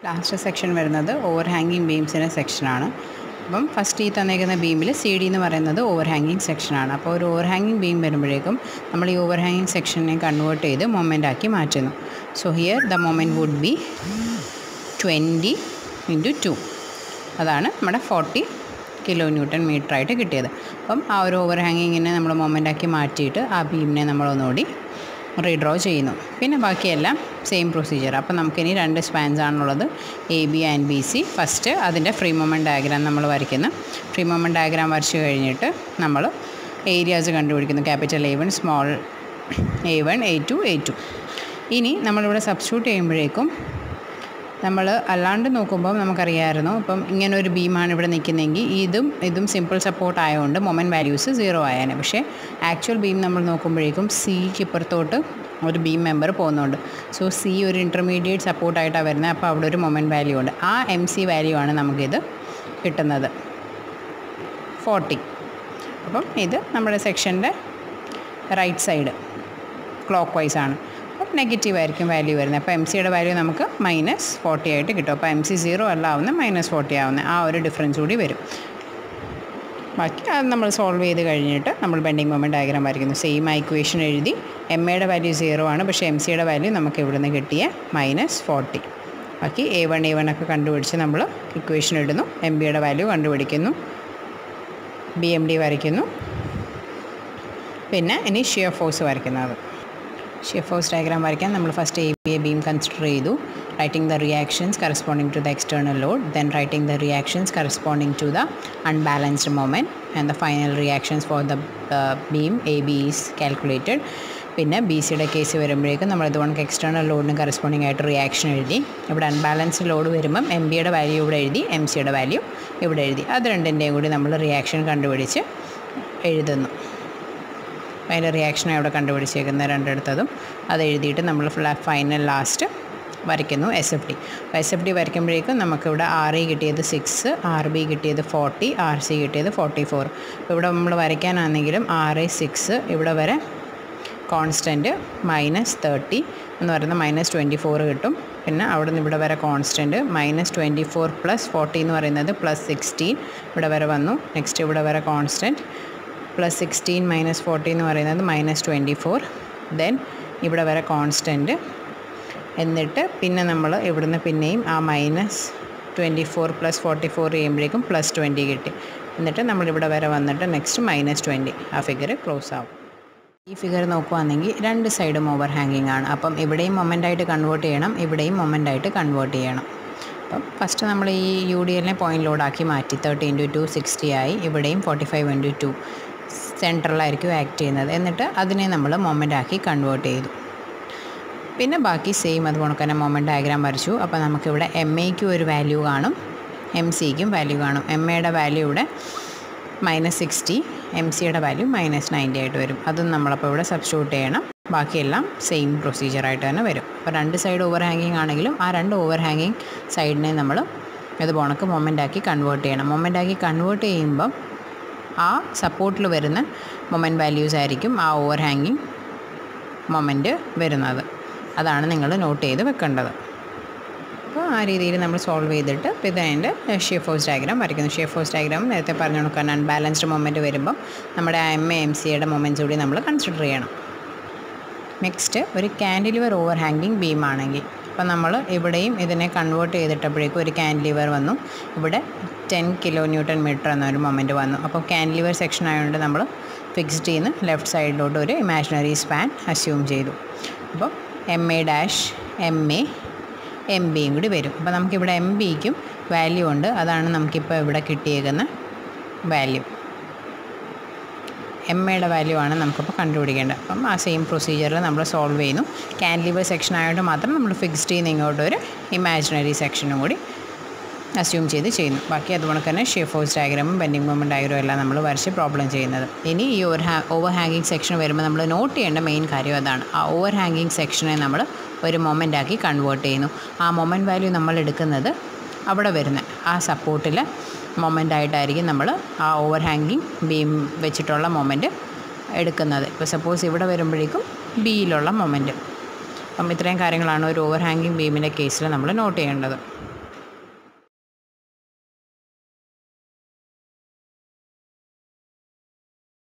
last section വരുന്നത് over ഹാങ്ങിങ് ബീംസിൻ്റെ സെക്ഷനാണ് അപ്പം ഫസ്റ്റ് ഈ തന്നേക്കുന്ന ബീമിൽ സി ഡി എന്ന് പറയുന്നത് ഓവർ ഹാങ്ങിങ് സെക്ഷനാണ് അപ്പോൾ ഒരു ഓവർ ഹാങ്ങിങ് ബീം വരുമ്പോഴേക്കും നമ്മൾ ഈ ഓവർ ഹാങ്ങിങ് സെക്ഷനെ കൺവേർട്ട് ചെയ്ത് മൊമെൻ്റ് ആക്കി മാറ്റുന്നു so here the moment would be twenty into two അതാണ് നമ്മുടെ ഫോർട്ടി കിലോ ന്യൂട്ടൺ മീറ്റർ ആയിട്ട് കിട്ടിയത് അപ്പം ആ ഒരു ഓവർ ഹാങ്ങിങ്ങിനെ നമ്മൾ മൊമെൻ്റ് ആക്കി മാറ്റിയിട്ട് ആ ബീമിനെ നമ്മൾ ഒന്നുകൂടി റീഡ്രോ ചെയ്യുന്നു പിന്നെ ബാക്കിയെല്ലാം സെയിം പ്രൊസീജിയർ അപ്പോൾ നമുക്കിനി രണ്ട് സ്പാൻസ് ആണുള്ളത് A B and B C first അതിൻ്റെ ഫ്രീ മൊമെൻറ്റ് ഡയഗ്രാം നമ്മൾ വരയ്ക്കുന്നു ഫ്രീ മൊമെൻറ്റ് ഡയഗ്രാം വരച്ച് കഴിഞ്ഞിട്ട് നമ്മൾ ഏരിയാസ് കണ്ടുപിടിക്കുന്നു capital A one small A one A two A two ഇനി നമ്മളിവിടെ സബ്സ്റ്റിറ്റ്യൂട്ട് ചെയ്യുമ്പോഴേക്കും നമ്മൾ അല്ലാണ്ട് നോക്കുമ്പോൾ നമുക്കറിയാമായിരുന്നു ഇപ്പം ഇങ്ങനെ ഒരു ബീമാണ് ഇവിടെ നിൽക്കുന്നതെങ്കിൽ ഇതും ഇതും സിമ്പിൾ സപ്പോർട്ട് ആയതുകൊണ്ട് മൊമെൻറ്റ് വാല്യൂസ് സീറോ ആയേനെ പക്ഷേ ആക്ച്വൽ ബീം നമ്മൾ നോക്കുമ്പോഴേക്കും സിക്ക് ഇപ്പുറത്തോട്ട് ഒരു ബീം മെമ്പർ പോകുന്നുണ്ട് സോ സി ഒരു ഇൻ്റർമീഡിയറ്റ് സപ്പോർട്ടായിട്ടാണ് വരുന്നത് അപ്പോൾ അവിടെ ഒരു മൊമെൻറ്റ് വാല്യൂ ഉണ്ട് ആ എം സി വാല്യൂ ആണ് നമുക്കിത് കിട്ടുന്നത് ഫോർട്ടി അപ്പം ഇത് നമ്മുടെ സെക്ഷൻ്റെ റൈറ്റ് സൈഡ് ക്ലോക്ക് വൈസ് ആണ് അപ്പം നെഗറ്റീവ് ആയിരിക്കും വാല്യൂ വരുന്നത് അപ്പോൾ എം സിയുടെ വാല്യൂ നമുക്ക് മൈനസ് ഫോർട്ടി ആയിട്ട് കിട്ടും അപ്പോൾ എം സി സീറോ അല്ല ആവുന്ന മൈനസ് ഫോർട്ടി ആവുന്ന ആ ഒരു ഡിഫറൻസ് കൂടി വരും ബാക്കി അത് നമ്മൾ സോൾവ് ചെയ്ത് കഴിഞ്ഞിട്ട് നമ്മൾ ബെൻഡിങ് മൊമെൻറ്റ് ഡയഗ്രാം വരയ്ക്കുന്നു സെയിം ഇക്വേഷൻ എഴുതി എം എയുടെ വാല്യൂ സീറോ ആണ് പക്ഷേ എം സിയുടെ വാല്യൂ നമുക്ക് ഇവിടുന്ന് കിട്ടിയ മൈനസ് ഫോർട്ടി ബാക്കി എ വൺ എ വൺ ഒക്കെ കണ്ടുപിടിച്ച് നമ്മൾ ഇക്വേഷൻ ഇടുന്നു എം ബിയുടെ വാല്യൂ കണ്ടുപിടിക്കുന്നു ബി എം ഡി വരയ്ക്കുന്നു പിന്നെ ഇനി ഷിയർ ഫോഴ്സ് വരയ്ക്കുന്നത് ഷിയർ ഫോഴ്സ് ഡയഗ്രാം വരയ്ക്കാൻ നമ്മൾ first A B A beam consider ചെയ്തു writing the reactions corresponding to the external load then writing the reactions corresponding to the unbalanced moment and the final reactions for the beam A B is calculated പിന്നെ B സിയുടെ case വരുമ്പോഴേക്കും നമ്മൾ ഇതുകൊണ്ട് external ലോഡിന് corresponding ആയിട്ട് reaction എഴുതി ഇവിടെ unbalanced load വരുമ്പം എം ബിയുടെ വാല്യൂ ഇവിടെ എഴുതി എം സിയുടെ വാല്യൂ ഇവിടെ എഴുതി അത് രണ്ടിൻ്റെയും കൂടി നമ്മൾ റിയാക്ഷൻ കണ്ടുപിടിച്ച് എഴുതുന്നു അതിൻ്റെ റിയാക്ഷൻ അവിടെ കണ്ടുപിടിച്ചേക്കുന്ന രണ്ടിടത്തതും അത് എഴുതിയിട്ട് നമ്മൾ ഫൈനൽ ലാസ്റ്റ് വരയ്ക്കുന്നു എസ് എഫ് ഡി അപ്പോൾ എസ് എഫ് ഡി വരയ്ക്കുമ്പോഴേക്കും നമുക്കിവിടെ ആർ ഇ കിട്ടിയത് സിക്സ് ആർ ബി കിട്ടിയത് ഫോർട്ടി ആർ സി കിട്ടിയത് ഫോർട്ടി ഫോർ അപ്പോൾ ഇവിടെ നമ്മൾ വരയ്ക്കാനാണെങ്കിലും ആർ ഐ സിക്സ് ഇവിടെ വരെ കോൺസ്റ്റൻറ്റ് മൈനസ് തേർട്ടി എന്ന് പറയുന്നത് മൈനസ് ട്വൻറ്റി ഫോർ കിട്ടും പിന്നെ അവിടെ നിന്ന് ഇവിടെ വരെ constant minus twenty four plus forty എന്ന് പറയുന്നത് പ്ലസ് സിക്സ്റ്റീൻ ഇവിടെ വരെ വന്നു നെക്സ്റ്റ് ഇവിടെ വരെ constant plus sixteen minus forty എന്ന് പറയുന്നത് മൈനസ് ട്വൻറ്റി ഫോർ ദെൻ ഇവിടെ വരെ കോൺസ്റ്റൻറ്റ് എന്നിട്ട് പിന്നെ നമ്മൾ ഇവിടുന്ന് പിന്നെയും ആ minus twenty four plus forty four ചെയ്യുമ്പോഴേക്കും പ്ലസ് ട്വൻറ്റി കിട്ടി എന്നിട്ട് നമ്മളിവിടെ വരെ വന്നിട്ട് നെക്സ്റ്റ് മൈനസ് ട്വൻറ്റി ആ ഫിഗർ ക്ലോസ് ആവും ഈ ഫിഗർ നോക്കുവാണെങ്കിൽ രണ്ട് സൈഡും ഓവർ ഹാങ്ങിങ് ആണ് അപ്പം ഇവിടെയും മൊമെൻ്റായിട്ട് കൺവേർട്ട് ചെയ്യണം ഇവിടെയും മൊമെൻ്റായിട്ട് കൺവേർട്ട് ചെയ്യണം അപ്പം ഫസ്റ്റ് നമ്മൾ ഈ യു ഡി എല്ലിനെ പോയിൻ്റ് ലോഡാക്കി മാറ്റി തേർട്ടി ഇൻറ്റു ടു സിക്സ്റ്റി ആയി ഇവിടെയും ഫോർട്ടി ഫൈവ് ഇൻറ്റു ടു സെൻട്രലായിരിക്കും ആക്ട് ചെയ്യുന്നത് എന്നിട്ട് അതിനെ നമ്മൾ മൊമെൻ്റ് ആക്കി കൺവേർട്ട് ചെയ്തു പിന്നെ ബാക്കി സെയിം അതുപോലെ തന്നെ മൊമെൻ്റ് ഡയഗ്രാം വരച്ചു അപ്പോൾ നമുക്കിവിടെ എം എക്കും ഒരു വാല്യൂ കാണും എം സിക്കും വാല്യൂ കാണും എം എയുടെ വാല്യൂ ഇവിടെ മൈനസ് സിക്സ്റ്റി എം സിയുടെ വാല്യൂ മൈനസ് നയൻറ്റി ആയിട്ട് വരും അതും നമ്മളപ്പോൾ ഇവിടെ സബ്സ്റ്റിറ്റ്യൂട്ട് ചെയ്യണം ബാക്കിയെല്ലാം സെയിം പ്രൊസീജിയറായിട്ട് തന്നെ വരും അപ്പോൾ രണ്ട് സൈഡ് ഓവർ ഹാങ്ങിങ് ആണെങ്കിലും ആ രണ്ട് ഓവർ ഹാങ്ങിങ് സൈഡിനെ നമ്മൾ ഇത് പോണക്ക് മൊമെൻ്റ് ആക്കി കൺവേർട്ട് ചെയ്യണം മൊമെൻ്റ് ആക്കി കൺവേർട്ട് ചെയ്യുമ്പം ആ സപ്പോർട്ടിൽ വരുന്ന മൊമെൻറ്റ് വാല്യൂസ് ആയിരിക്കും ആ ഓവർ ഹാങ്ങിങ് മൊമെൻറ്റ് വരുന്നത് അതാണ് നിങ്ങൾ നോട്ട് ചെയ്ത് വെക്കേണ്ടത് അപ്പോൾ ആ രീതിയിൽ നമ്മൾ സോൾവ് ചെയ്തിട്ട് ഇത് അതിൻ്റെ ഷിയഫോസ് ഡയഗ്രാം വരയ്ക്കുന്നു ഷിയഫോസ് ഡയഗ്രാം നേരത്തെ പറഞ്ഞു കൊടുക്കാൻ അൺബാലൻസ്ഡ് മൊമെൻറ്റ് വരുമ്പം നമ്മുടെ എം എ എം സിയുടെ മൊമെൻറ്റ്സ് കൂടി നമ്മൾ കൺസിഡർ ചെയ്യണം നെക്സ്റ്റ് ഒരു ക്യാൻഡിലിവർ ഓവർ ഹാങ്കിങ് ബീം ആണെങ്കിൽ അപ്പോൾ നമ്മൾ ഇവിടെയും ഇതിനെ കൺവേർട്ട് ചെയ്തിട്ടപ്പോഴേക്കും ഒരു ക്യാൻഡിലിവർ വന്നു ഇവിടെ ടെൻ കിലോ ന്യൂട്ടൺ മീറ്റർ എന്നൊരു മൊമെൻറ്റ് വന്നു അപ്പോൾ ക്യാൻഡിലിവർ സെക്ഷൻ ആയതുകൊണ്ട് നമ്മൾ ഫിക്സ്ഡ് ചെയ്യുന്ന ലെഫ്റ്റ് സൈഡിലോട്ട് ഒരു ഇമാജിനറി സ്പാൻ അസ്യൂം ചെയ്തു അപ്പോൾ M A dash M A M ബിയും കൂടി വരും അപ്പോൾ നമുക്കിവിടെ എം ബിക്കും വാല്യൂ ഉണ്ട് അതാണ് നമുക്കിപ്പോൾ ഇവിടെ കിട്ടിയേക്കുന്ന വാല്യൂ എം എയുടെ വാല്യൂ ആണ് നമുക്കിപ്പോൾ കണ്ടുപിടിക്കേണ്ടത് അപ്പം ആ സെയിം പ്രൊസീജിയറിൽ നമ്മൾ സോൾവ് ചെയ്യുന്നു ക്യാൻഡിലിവർ സെക്ഷൻ ആയതുകൊണ്ട് മാത്രം നമ്മൾ ഫിക്സ്ഡ് ചെയ്യുന്ന ഇങ്ങോട്ട് ഒരു ഇമാജിനറി സെക്ഷനും കൂടി അസ്യൂം ചെയ്ത് ചെയ്യുന്നു ബാക്കി അതുപോലെ തന്നെ ഷിഫോസ് ഡയഗ്രാമും ബെൻഡിങ് മൊമെൻറ്റ് ഡയഗ്രാമും എല്ലാം നമ്മൾ വരച്ച് പ്രോബ്ലം ചെയ്യുന്നത് ഇനി ഈ ഓവർ ഹാ ഓവർ ഹാങ്ങിങ് സെക്ഷൻ വരുമ്പോൾ നമ്മൾ നോട്ട് ചെയ്യേണ്ട മെയിൻ കാര്യം അതാണ് ആ ഓവർ ഹാങ്ങിങ് സെക്ഷനെ നമ്മൾ ഒരു മൊമെൻ്റ് ആക്കി കൺവേർട്ട് ചെയ്യുന്നു ആ മൊമെൻറ്റ് വാല്യൂ നമ്മൾ എടുക്കുന്നത് അവിടെ വരുന്ന ആ സപ്പോർട്ടിൽ മൊമെൻ്റ് ആയിട്ടായിരിക്കും നമ്മൾ ആ ഓവർ ഹാങ്ങിങ് ബീം വെച്ചിട്ടുള്ള മൊമെൻറ്റ് എടുക്കുന്നത് ഇപ്പോൾ സപ്പോസ് ഇവിടെ വരുമ്പോഴേക്കും ബിയിലുള്ള മൊമെൻറ്റ് അപ്പം ഇത്രയും കാര്യങ്ങളാണ് ഒരു ഓവർ ഹാങ്ങിങ് ബീമിൻ്റെ കേസിൽ നമ്മൾ നോട്ട് ചെയ്യേണ്ടത്